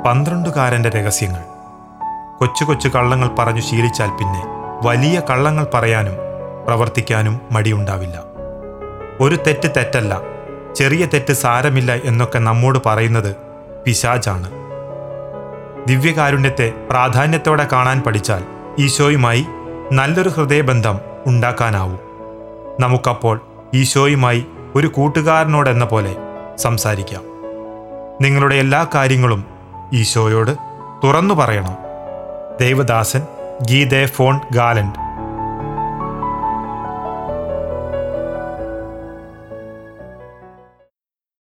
പന്ത്രണ്ടുകാരന്റെ രഹസ്യങ്ങൾ കൊച്ചു കൊച്ചു കള്ളങ്ങൾ പറഞ്ഞു ശീലിച്ചാൽ പിന്നെ വലിയ കള്ളങ്ങൾ പറയാനും പ്രവർത്തിക്കാനും മടിയുണ്ടാവില്ല ഒരു തെറ്റ് തെറ്റല്ല ചെറിയ തെറ്റ് സാരമില്ല എന്നൊക്കെ നമ്മോട് പറയുന്നത് പിശാചാണ് ദിവ്യകാരുണ്യത്തെ പ്രാധാന്യത്തോടെ കാണാൻ പഠിച്ചാൽ ഈശോയുമായി നല്ലൊരു ഹൃദയബന്ധം ഉണ്ടാക്കാനാവും നമുക്കപ്പോൾ ഈശോയുമായി ഒരു കൂട്ടുകാരനോടെന്ന പോലെ സംസാരിക്കാം നിങ്ങളുടെ എല്ലാ കാര്യങ്ങളും ഈശോയോട് തുറന്നു പറയണം ദേവദാസൻ ഗീതേ ഫോൺ ഗാലൻഡ്